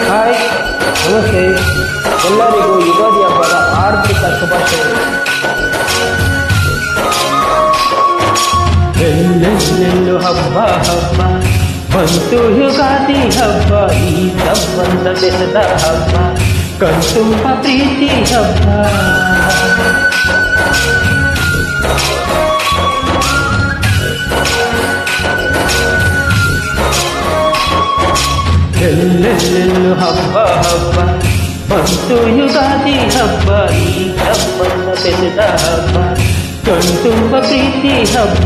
hi ನಮಸ್ತೆ ಎಲ್ಲರಿಗೂ ಯುಗಾದಿ ಹಬ್ಬದ ಆರ್ಥಿಕ ಶುಭಾಶಯಗಳು ಎಲ್ಲೆಲ್ಲೆಲ್ಲು ಹಬ್ಬ ಹಬ್ಬ ಬಂತು ಯುಗಾದಿ ಹಬ್ಬ ಈ ಸಂಬಂಧ ಬೆಸದ ಹಬ್ಬ ಕಣ್ತುಂಬ ಪ್ರೀತಿ ಹಬ್ಬ ಎಲ್ಲೆಲ್ಲೆಲ್ಲು ಹಬ್ಬ ಹಬ್ಬ ಬಂತು ಯುಗಾದಿ ಹಬ್ಬ ಈ ಸಂಬಂಧ ಬೆಸದ ಹಬ್ಬ ಕಣ್ತುಂಬ ಪ್ರೀತಿ ಹಬ್ಬ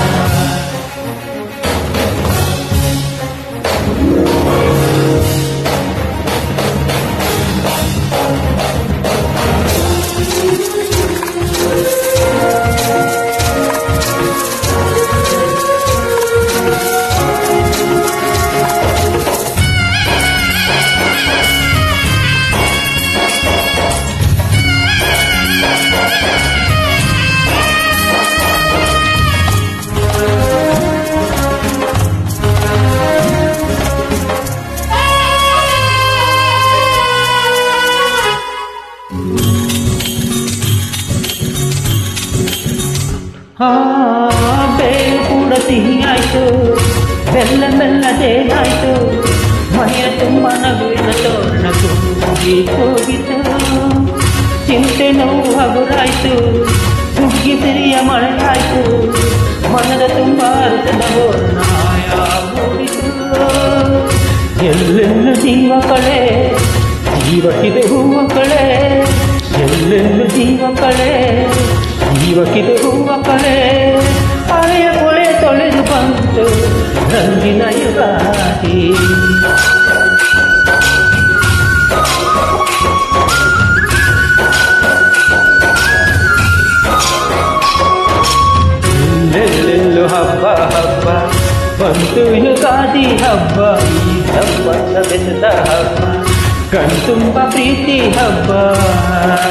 ಆ ಬೇವು ಕೂಡ ಸಿಹಿ ಆಯ್ತು ಬೆಲ್ಲ ಬೆಲ್ಲದೇನಾಯ್ತು ಮೈಯ ತುಂಬ ನಗುವಿನ ತೋರಣ ತುಂಬಿ ಹೋಗಿತು ಚಿಂತೆ ನೋವು ಹಗುರಾಯ್ತು ಸುಗ್ಗಿ ಸಿರಿಯ ಮಳೆಯಾಯ್ತು ಮನದ ತುಂಬ ಅರ್ಥದ ವರ್ಣಾಯ ಮೂಡಿತು ಎಲ್ಲೆಲ್ಲೂ ಜೀವ ಕಳೆ ಜೀವಕ್ಕಿದೆ ಹೂವ ಕಳೆ ಎಲ್ಲೆಲ್ಲೂ ಜೀವ ಕಳೆ ಜೀವಕ್ಕಿದೆ ಹೂವ ಕಳೆ ಹಳೆಯ ಕೊಳೆ ತೊಳೆದು ಬಂತು ರಂಗಿನ ಯುಗಾದಿ ಎಲ್ಲೆಲ್ಲೆಲ್ಲೂ ಹಬ್ಬ ಹಬ್ಬ ಬಂತು ಯುಗಾದಿ ಹಬ್ಬ ಈ ಸಂಬಂಧ ಬೆಸದ ಹಬ್ಬ ಕಣ್ತುಂಬ ಪ್ರೀತಿ ಹಬ್ಬ